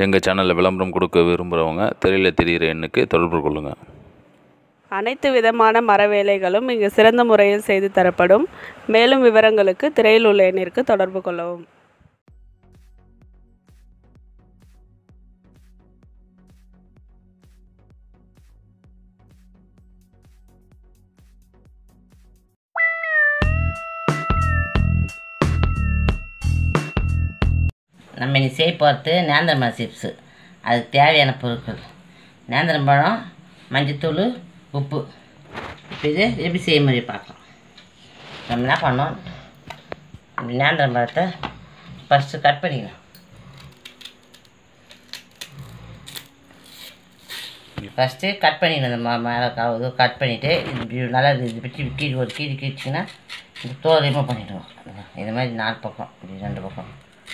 எங்கள் சேனலில் விளம்பரம் கொடுக்க விரும்புகிறவங்க திரையில் தெரிகிற எண்ணுக்கு தொடர்பு கொள்ளுங்கள் அனைத்து விதமான மர வேலைகளும் இங்கு சிறந்த முறையில் செய்து தரப்படும் மேலும் விவரங்களுக்கு திரையில் உள்ள எண்ணிற்கு தொடர்பு கொள்ளவும் நம்ம இன்னைக்கு செய்ய போகிறது நேந்திரம்பழம் சிப்ஸு அதுக்கு தேவையான பொருட்கள் நேந்திரம்பழம் மஞ்சத்தூள் உப்பு இப்போ இது எப்படி செய்ய முடியும் பார்க்கலாம் நம்ம என்ன பண்ணோம் இப்படி நேந்திரம்பழத்தை ஃபஸ்ட்டு கட் பண்ணிக்கலாம் ஃபஸ்ட்டு கட் பண்ணிடணும் இந்த மா- மேலே க- இது கட் பண்ணிவிட்டு இது நல்லா இது பிச்சு கீழ் ஒரு கீழ் கீழ்ச்சிங்கன்னா இந்த தோல் ரிமூவ் பண்ணிவிடுவோம் இது மாதிரி நாலு பக்கம் இப்படி ரெண்டு பக்கம்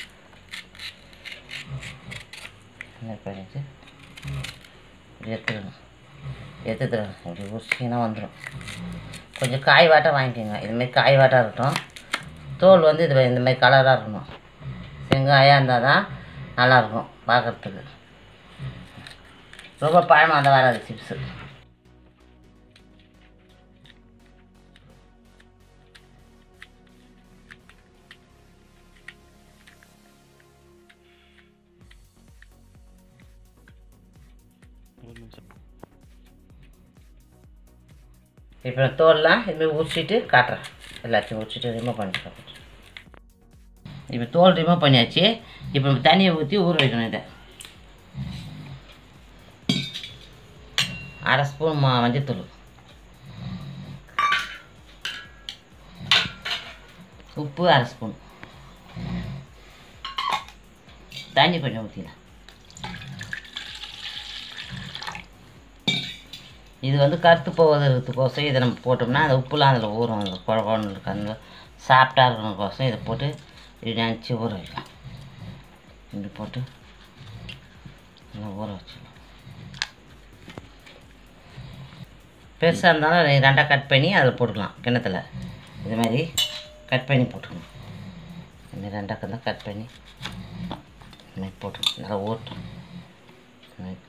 என்ன பண்ணிட்டு இப்படி எடுத்துடணும் எடுத்துடணும் இப்படி உரிச்சிங்கன்னா வந்துடும் கொஞ்சம் காய் வாட்டம் வாங்கிக்கோங்க இதுமாரி காய் வாட்டம் இருக்கட்டும் தோல் வந்து இது இந்த மாதிரி கலராக இருக்கணும் செங்காயாக இருந்தால் தான் நல்லாயிருக்கும் பார்க்குறதுக்கு ரொம்ப பழமாக இருந்தால் வராது சிப்ஸு இப்போ தோல்லாம் இதுமாதிரி உரிச்சிட்டு காட்டுறேன் எல்லாத்தையும் உரிச்சிட்டு ரிமூவ் பண்ணிட்டு காட்டுறேன் இப்போ தோல் ரிமூவ் பண்ணியாச்சு இப்போ தண்ணியை ஊற்றி ஊற வைக்கணும் இதை அரை ஸ்பூன் மா மஞ்சத்தூள் உப்பு அரை ஸ்பூன் தண்ணி கொஞ்சம் ஊற்றிடலாம் இது வந்து கருத்து போவதற்கோசம் இதை நம்ம போட்டோம்னா அந்த உப்புலாம் அதில் ஊறும் அந்த குழ குழம்பு இருக்கு அந்த சாப்பிட்டா இருக்கணுக்கோசம் இதை போட்டு இப்படி நினச்சி ஊற வைக்கலாம் இப்படி போட்டு நல்லா ஊற வச்சிடலாம் பெருசாக இருந்தாலும் ரெ- ரெண்டாக கட் பண்ணி அதில் போட்டுக்கலாம் கிணத்துல இது மாதிரி கட் பண்ணி போட்டுக்கணும் இந்த மாதிரி ரெண்டாக தான் கட் பண்ணி இந்த மாதிரி போட்டுக்கணும் நல்லா ஊட்டும் இந்த மாதிரி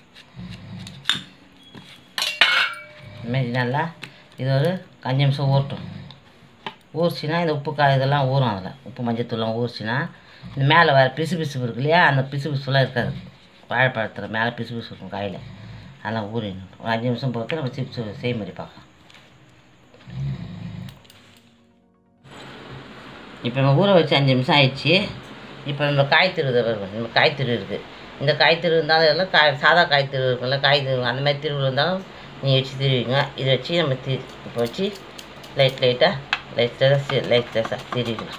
இதுமாரி நல்லா இது ஒரு அஞ்சு நிமிஷம் ஊறட்டும் ஊறிச்சின்னா இந்த உப்பு காய் இதெல்லாம் ஊறும் அதில் உப்பு மஞ்சத்தூள்லாம் ஊறிச்சின்னா இந்த மேலே வர பிசு பிசுப்பு இருக்கு இல்லையா அந்த பிசு பிசுலாம் இருக்காது வாழைப்பழத்தில் மேலே பிசு பிசு இருக்கும் காயில் அதெல்லாம் ஊறிடணும் ஒரு அஞ்சு நிமிஷம் பொறுத்து நம்ம சிப்ஸ் செய்ய மாதிரி பார்க்கலாம் இப்போ நம்ம ஊற வச்சு அஞ்சு நிமிஷம் ஆயிடுச்சு இப்போ நம்ம காய் திருவுதை வருவோம் நம்ம காய் திரு இருக்குது இந்த காய் திரு இருந்தாலும் எல்லாம் காய் சாதா காய் திரு இருக்குல்ல காய் திரு அந்த மாதிரி திருவு இருந்தாலும் நீங்கள் வச்சு திருவிங்க இதை வச்சு நம்ம தி இப்போ வச்சு லைட் லைட்டாக லைட்டாக லைட் லைட்டாக திருவிக்கலாம்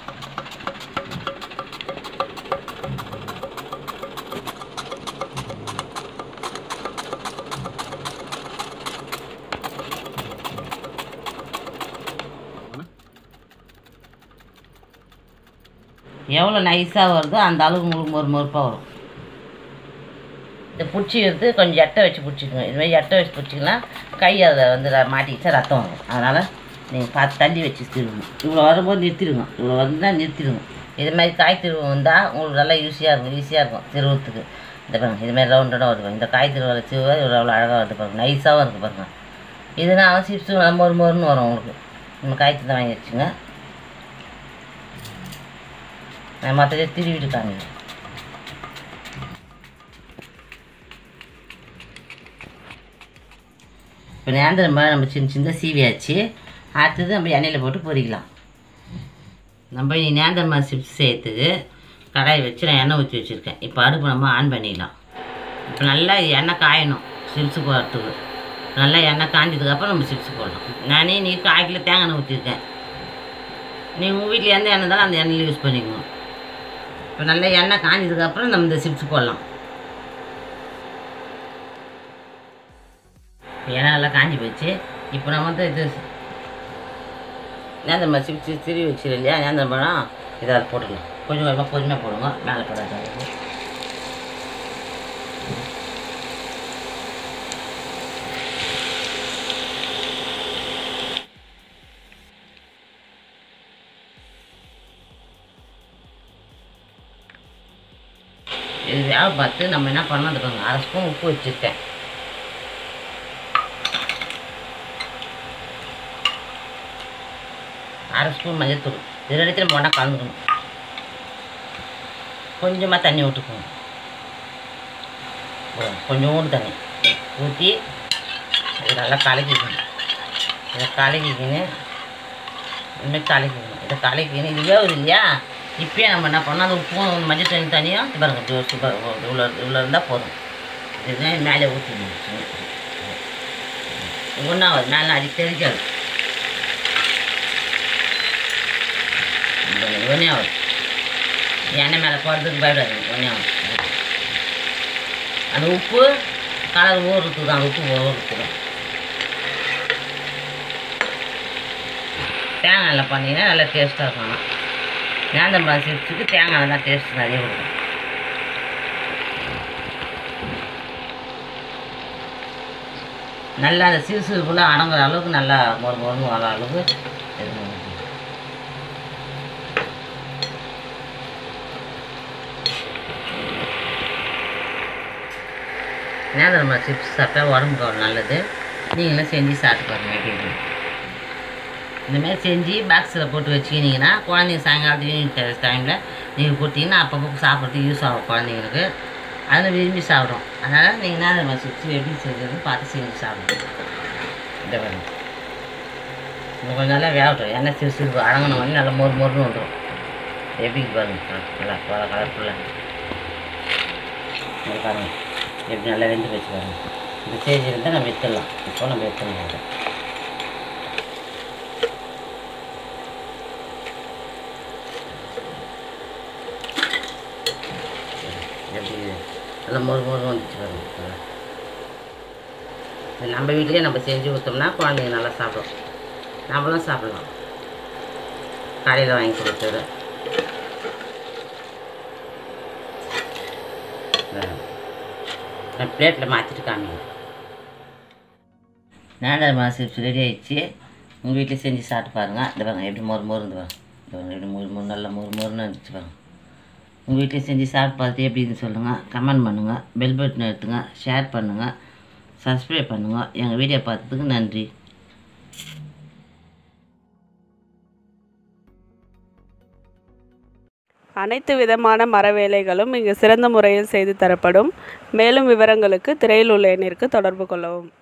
எவ்வளோ நைஸாக வருதோ அந்த அளவுக்கு உங்களுக்கு மொறு மொறுப்பாக வரும் இதை பிடிச்சி எடுத்து கொஞ்சம் எட்டை வச்சு பிடிச்சிக்கணும் இதுமாதிரி எட்டை வச்சு பிடிச்சிங்கன்னா கை அதில் வந்து ர- மாட்டிக்கிச்சா ரத்தம் வரும் அதனால் நீங்கள் பார்த்து தள்ளி வச்சு திருவணும் இவ்வளோ வரும்போது நிறுத்திடுங்க இவ்வளோ வந்தால் நிறுத்திடுங்க இது மாதிரி காய் திருவு வந்தால் உங்களுக்கு நல்லா ஈஸியாக இருக்கும் ஈஸியாக இருக்கும் திருவத்துக்கு இந்த பாருங்க இது மாதிரி ரவுண்டடாக வருது இந்த காய் திருவலை திருவ இவ்வளோ அவ்வளோ அழகாக வருது பாருங்க நைஸாகவும் இருக்குது பாருங்க இதுனா சிப்ஸு நல்லா மொறு மொறுன்னு வரும் உங்களுக்கு நம்ம காய் திருந்த வாங்கி வச்சுங்க நான் மற்றதை திருவிட்டு காமிக்கிறேன் இப்போ நேந்திரம் பழம் நம்ம சின்ன சின்ன சீவியாச்சு அடுத்தது நம்ம எண்ணெயில் போட்டு பொரிக்கலாம் நம்ம இனி நேந்திரம் பழம் சிப்ஸ் செய்யறதுக்கு கடாய் வச்சு நான் எண்ணெய் ஊற்றி வச்சுருக்கேன் இப்போ அடுப்பு நம்ம ஆன் பண்ணிடலாம் இப்போ நல்லா எண்ணெய் காயணும் சிப்ஸு போடுறதுக்கு நல்லா எண்ணெய் காஞ்சதுக்கப்புறம் நம்ம சிப்ஸ் போடலாம் நானே நீ கால் கிலோ தேங்காய் எண்ணெய் ஊற்றிருக்கேன் நீங்கள் உங்கள் வீட்டில் எந்த எண்ணெய் இருந்தாலும் அந்த எண்ணெயில் யூஸ் பண்ணிக்கணும் இப்போ நல்லா எண்ணெய் காஞ்சதுக்கப்புறம் நம்ம இந்த சிப்ஸ் போடலாம் இப்போ எண்ணெய் நல்லா காஞ்சி போச்சு இப்போ நம்ம வந்து இது நேந்திரம் சிப்ஸ் திருவி வச்சிரு இல்லையா நேந்திரம் பழம் இதை அதில் போட்டுக்கலாம் கொஞ்சம் கொஞ்சமாக பொறுமையாக போடுங்க மேலே போடாது இது இது வேக பார்த்து நம்ம என்ன பண்ணோம் அந்த பாருங்க அரை ஸ்பூன் உப்பு வச்சுருக்கேன் அரை ஸ்பூன் மஞ்சள்தூள் இது ரெண்டுத்தையும் நம்ம ஒன்றா கலந்துக்கணும் கொஞ்சமாக தண்ணி விட்டுக்கணும் ஓ, கொஞ்சோண்டு தண்ணி ஊற்றி இது நல்லா கலக்கிக்கணும் இதை கலக்கிக்கின்னு இனிமேல் கலக்கிக்கணும் இதை கலக்கிக்கணும் இது வேவுது இல்லையா இப்பயே நம்ம என்ன பண்ணோம் அந்த உப்பும் மஞ்சள் தண்ணி தனியும் இது பாருங்க இப்படி வச்சு பாருங்க இவ்வளோ இவ்வளோ இருந்தால் போதும் இதுதான் மேலே ஊற்றிக்கணும் ஒன்றாவது மேலே அடி தெரிக்காது ஒன்றே ஆகுது எண்ணெய் மேலே போடுறதுக்கு பயப்படாது ஒன்றே ஆகுது அந்த உப்பு கலர் ஊறுறதுக்கு தான் உப்பு ஊறுறதுக்கு தான் தேங்காயில் பண்ணிங்கன்னா நல்லா டேஸ்ட்டாக இருக்கும் ஆனால் நேந்திரம்பழம் சிப்ஸுக்கு தேங்காய் தான் டேஸ்ட் நிறைய கொடுக்கும் நல்லா அந்த சிறு சிறுப்புல அடங்குற அளவுக்கு நல்லா மொறு மொறுன்னு வர அளவுக்கு இது பண்ணணும். நேந்திரம்பழம் சிப்ஸ் சாப்பிட்டா உடம்புக்கு அவ்வளோ நல்லது நீங்களும் செஞ்சு சாப்பிட்டு பாருங்க எப்படி இருக்குன்னு. இந்த மாதிரி செஞ்சு பாக்ஸில் போட்டு வச்சுக்கினீங்கன்னா குழந்தைங்க சாயங்காலத்து ஈவினிங் டைமில் நீங்கள் கொடுத்தீங்கன்னா அப்பப்போ சாப்பிட்றதுக்கு யூஸ் ஆகும் குழந்தைங்களுக்கு அதில் விரும்பி சாப்பிடும் அதனால் நீங்கள் நேந்திரம்பழ சிப்ஸ் எப்படி செஞ்சதுன்னு பார்த்து செஞ்சு சாப்பிடுங்க இந்த பாருங்க இன்னும் கொஞ்சம் நல்லா வேகட்டும் எண்ணெய் சிறு சிறு அடங்கின உடனே நல்லா மொறு மொறுன்னு வந்துடும் எப்படி இருக்கு பாருங்க ஆ, நல்லா கலர் கலர்ஃபுல்லாக இது பாருங்க எப்படி நல்லா வெந்து வச்சு பாருங்க இந்த ஸ்டேஜ் இருந்தால் நம்ம எடுத்துடலாம் இப்போ நம்ம எடுத்துடலாம் எப்படி நல்லா மொறு மொறு வந்துச்சு பாருங்க நல்லா. இது நம்ம வீட்லேயே நம்ம செஞ்சு கொடுத்தோம்னா குழந்தைங்க நல்லா சாப்பிடும் நம்மளும் சாப்பிடலாம் கடையில் வாங்கி கொடுத்தது நான் பிளேட்டில் மாற்றிட்டு காமிங்க நேண்டர் மாஸ் சிப்ஸ் ரெடி ஆயிடுச்சு உங்கள் வீட்டில் செஞ்சு சாப்பிட்டு பாருங்கள் இந்த பாருங்க எப்படி மொறு மொறுந்து பாருங்க இந்த பாருங்க எப்படி மொறு மொறு நல்லா மொறு மொறுன்னு இருந்துச்சு பாருங்க உங்கள் வீட்டில் செஞ்சு சாப்பிட்டு பார்த்துட்டு எப்படின்னு சொல்லுங்கள் கமெண்ட் பண்ணுங்கள் பெல் பட்டன் எடுத்துங்க ஷேர் பண்ணுங்கள் சப்ஸ்கிரைப் பண்ணுங்கள் எங்கள் வீடியோ பார்த்ததுக்கு நன்றி அனைத்து விதமான மர வேலைகளும் இங்கு சிறந்த முறையில் செய்து தரப்படும் மேலும் விவரங்களுக்கு திரையில் உள்ள எண்ணிற்கு தொடர்பு கொள்ளவும்